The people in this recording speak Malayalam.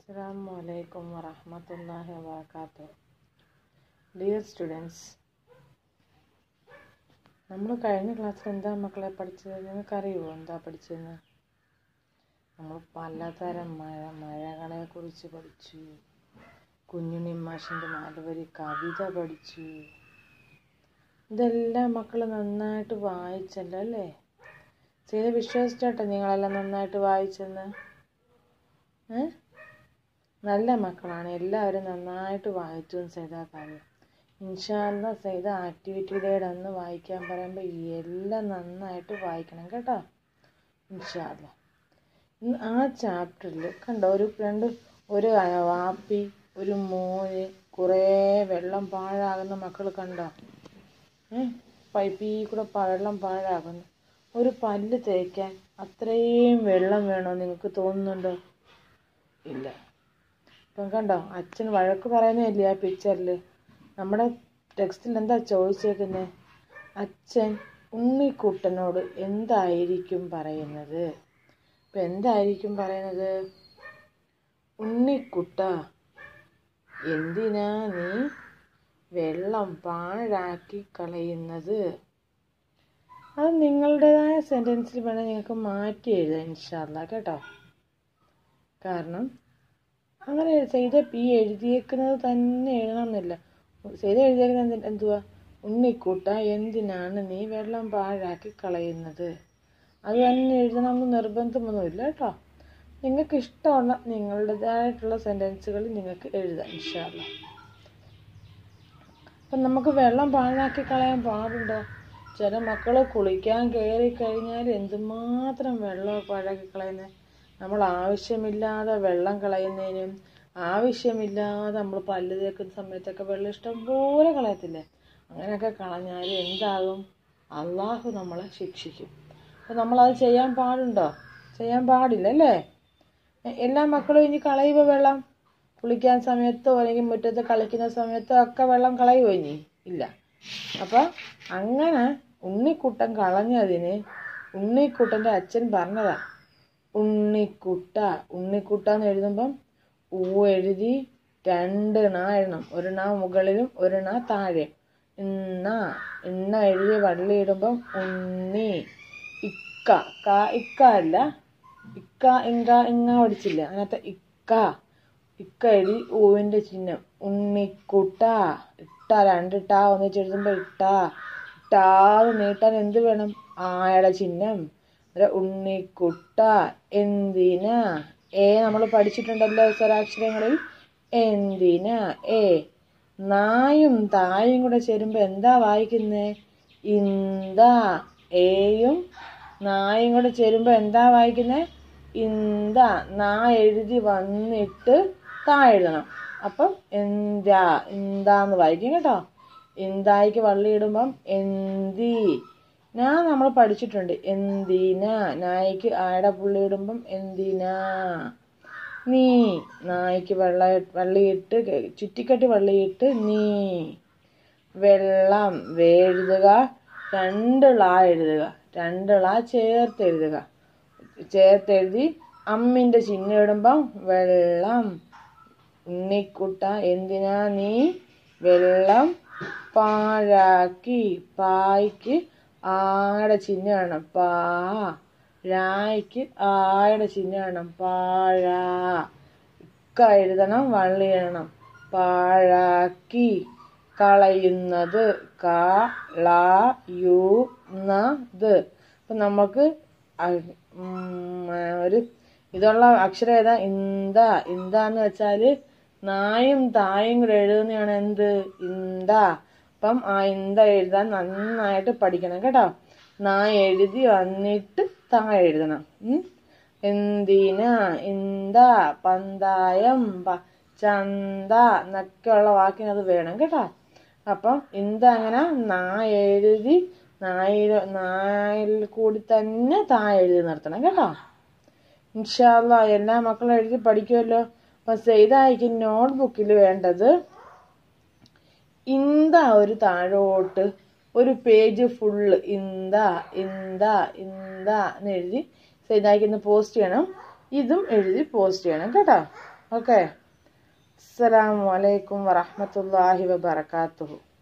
Assalamu alaikum wa rahmatullahi wa barakatuh. Dear students, നമ്മൾ കഴിഞ്ഞ ക്ലാസ്സിൽ എന്താ മക്കളെ പഠിച്ചത് നിങ്ങൾക്കറിയുമോ എന്താ പഠിച്ചതെന്ന് നമ്മൾ പലതരം മഴ മഴകളെ കുറിച്ച് പഠിച്ചു കുഞ്ഞുണ്ണി മാഷിൻ്റെ നാലുവരി കവിത പഠിച്ചു ഇതെല്ലാം മക്കൾ നന്നായിട്ട് വായിച്ചല്ലോ അല്ലേ ചെയ്ത് വിശ്വസിച്ചോട്ടെ നിങ്ങളെല്ലാം നന്നായിട്ട് വായിച്ചെന്ന് ഏ നല്ല മക്കളാണ് എല്ലാവരും നന്നായിട്ട് വായിച്ചു ചെയ്ത കാര്യം ഇൻഷാല്ല ചെയ്ത ആക്ടിവിറ്റി ഡേയുടെ അന്ന് വായിക്കാൻ പറയുമ്പോൾ എല്ലാം നന്നായിട്ട് വായിക്കണം കേട്ടോ ഇൻഷാല്ല ഇന്ന് ആ ചാപ്റ്ററിൽ കണ്ടോ ഒരു രണ്ട് ഒരു വാപ്പി ഒരു മോന് കുറേ വെള്ളം പാഴാകുന്ന മക്കൾ കണ്ടോ ഏ പൈപ്പിൽ കൂടെ വെള്ളം പാഴാകുന്നു ഒരു പല്ല് തേക്കാൻ അത്രയും വെള്ളം വേണോ നിങ്ങൾക്ക് തോന്നുന്നുണ്ടോ ഇല്ല ഇപ്പം കണ്ടോ അച്ഛൻ വഴക്ക് പറയുന്നില്ലേ ആ പിക്ചറിൽ നമ്മുടെ ടെക്സ്റ്റിൽ എന്താ ചോദിച്ചേക്കുന്നത് അച്ഛൻ ഉണ്ണിക്കുട്ടനോട് എന്തായിരിക്കും പറയുന്നത് ഇപ്പം എന്തായിരിക്കും പറയുന്നത് ഉണ്ണിക്കുട്ട എന്തിനാ നീ വെള്ളം പാഴാക്കി കളയുന്നത് അത് നിങ്ങളുടേതായ സെൻറ്റൻസിൽ വേണേൽ നിങ്ങൾക്ക് മാറ്റി എഴുതാം ഇൻഷാല്ല കേട്ടോ കാരണം അങ്ങനെ ചെയ്ത പി എഴുതിയേക്കുന്നത് തന്നെ എഴുതണമെന്നില്ല ചെയ്ത എഴുതിയേക്കുന്നത് എന്തുവാ ഉണ്ണിക്കൂട്ട എന്തിനാണ് നീ വെള്ളം പാഴാക്കി കളയുന്നത് അത് തന്നെ എഴുതണമെന്ന് നിർബന്ധമൊന്നുമില്ല കേട്ടോ നിങ്ങൾക്ക് ഇഷ്ടമുള്ള നിങ്ങളുടേതായിട്ടുള്ള സെൻറ്റൻസുകൾ നിങ്ങൾക്ക് എഴുതാം ഇൻഷാല്ല അപ്പം നമുക്ക് വെള്ളം പാഴാക്കി കളയാൻ പാടുണ്ടോ ചില മക്കൾ കുളിക്കാൻ കയറി കഴിഞ്ഞാൽ എന്തുമാത്രം വെള്ളം പാഴാക്കി കളയുന്നത് നമ്മൾ ആവശ്യമില്ലാതെ വെള്ളം കളയുന്നതിനും ആവശ്യമില്ലാതെ നമ്മൾ പല്ല് തേക്കുന്ന സമയത്തൊക്കെ വെള്ളം ഇഷ്ടം പോലെ കളയത്തില്ലേ അങ്ങനെയൊക്കെ കളഞ്ഞാൽ എന്താകും അള്ളാഹു നമ്മളെ ശിക്ഷിക്കും അപ്പം നമ്മളത് ചെയ്യാൻ പാടുണ്ടോ ചെയ്യാൻ പാടില്ല അല്ലേ എല്ലാ മക്കളും ഇനി കളയുക വെള്ളം കുളിക്കാൻ സമയത്തോ അല്ലെങ്കിൽ മുറ്റത്ത് കളിക്കുന്ന സമയത്തോ ഒക്കെ വെള്ളം കളയുമോ ഇനി ഇല്ല അപ്പം അങ്ങനെ ഉണ്ണിക്കുട്ടൻ കളഞ്ഞതിന് ഉണ്ണിക്കുട്ടൻ്റെ അച്ഛൻ പറഞ്ഞതാ ഉണ്ണിക്കുട്ട ഉണ്ണിക്കുട്ട എന്ന് എഴുതുമ്പം ഊ എഴുതി രണ്ട് ണ എഴുതണം ഒരു ണ മുകളിലും ഒരു ണ താഴെ ഇണ്ണ ഇണ്ണ എഴുതി വള്ളി ഇടുമ്പം ഉണ്ണി ഇക്ക ക ഇക്ക അല്ല ഇക്ക ഇങ്ക ഇങ്ങ പഠിച്ചില്ല അതിനകത്ത് ഇക്ക ഇക്ക എഴുതി ഊവിൻ്റെ ചിഹ്നം ഉണ്ണിക്കുട്ട ഇട്ട രണ്ടിട്ട ഒന്നിച്ച് എഴുതുമ്പോൾ ഇട്ട ഇട്ടാതെ നീട്ടാൻ എന്ത് വേണം ആയുടെ ചിഹ്നം ഉണ്ണിക്കുട്ട എന്തിനാ ഏ നമ്മൾ പഠിച്ചിട്ടുണ്ടല്ലോ സ്വരാക്ഷരങ്ങളിൽ എന്തിനാ ഏ നായും തായും കൂടെ ചേരുമ്പോൾ എന്താ വായിക്കുന്നേ ഇന്താ ഏയും നായും കൂടെ ചേരുമ്പോൾ എന്താ വായിക്കുന്നേ ഇന്താ നാ എഴുതി വന്നിട്ട് താ എഴുതണം അപ്പം എന്താ എന്താന്ന് വായിക്കും കേട്ടോ എന്തായിക്ക് വള്ളി ഇടുമ്പം എന്തി ഞാൻ നമ്മൾ പഠിച്ചിട്ടുണ്ട് എന്തിനാ നായിക്ക് ആയുടെ പുള്ളി ഇടുമ്പം എന്തിനാ നീ നായിക്ക് വെള്ള വള്ളിയിട്ട് ചുറ്റിക്കെട്ടി വള്ളിയിട്ട് നീ വെള്ളം വേഴുതുക രണ്ട് ള എഴുതുക രണ്ട് ള ചേർത്ത് എഴുതുക ചേർത്തെഴുതി അമ്മിൻ്റെ ചിഹ്നം ഇടുമ്പം വെള്ളം ഉണ്ണിക്കുട്ട എന്തിനാ നീ വെള്ളം പാഴാക്കി പായ്ക്ക് ആയുടെ ചിഹ്നം വേണം പാ രായ്ക്ക് ആയുടെ ചിഹ്നം വേണം പാഴ ഇക്ക എഴുതണം വള്ളി എഴുതണം പാഴാക്കി കളയുന്നത് ക ള യു ത് അപ്പം നമുക്ക് ഒരു ഇതുള്ള അക്ഷരം ഏതാ ഇന്ത ഇന്താന്ന് വെച്ചാൽ നായും തായും കൂടെ എഴുതുന്നതാണ് എന്ത് ഇന്ത അപ്പം ആ ഇന്ത എഴുതാൻ നന്നായിട്ട് പഠിക്കണം കേട്ടോ നാ എഴുതി വന്നിട്ട് താ എഴുതണം എന്തിനാ ഇന്ത പന്തായം ചന്ത എന്നൊക്കെയുള്ള വാക്കിന് അത് വേണം കേട്ടോ അപ്പം ഇന്ത അങ്ങനെ നാ എഴുതി നായിൽ നായിൽ കൂടി തന്നെ താ എഴുതി നിർത്തണം കേട്ടോ ഇൻഷാല്ല എല്ലാ മക്കളും എഴുതി പഠിക്കുമല്ലോ അപ്പം സെയ്തായിക്ക് നോട്ട് ബുക്കിൽ വേണ്ടത് ഇന്ത ഒരു താഴോട്ട് ഒരു പേജ് ഫുള്ള് ഇന്ത ഇന്ത ഇന്ത എന്ന് എഴുതി സെയ്തായിക്ക് പോസ്റ്റ് ചെയ്യണം ഇതും എഴുതി പോസ്റ്റ് ചെയ്യണം കേട്ടോ ഓക്കെ അസ്സലാമു അലൈക്കും വറഹ്മത്തുള്ളാഹി വബറകാതുഹു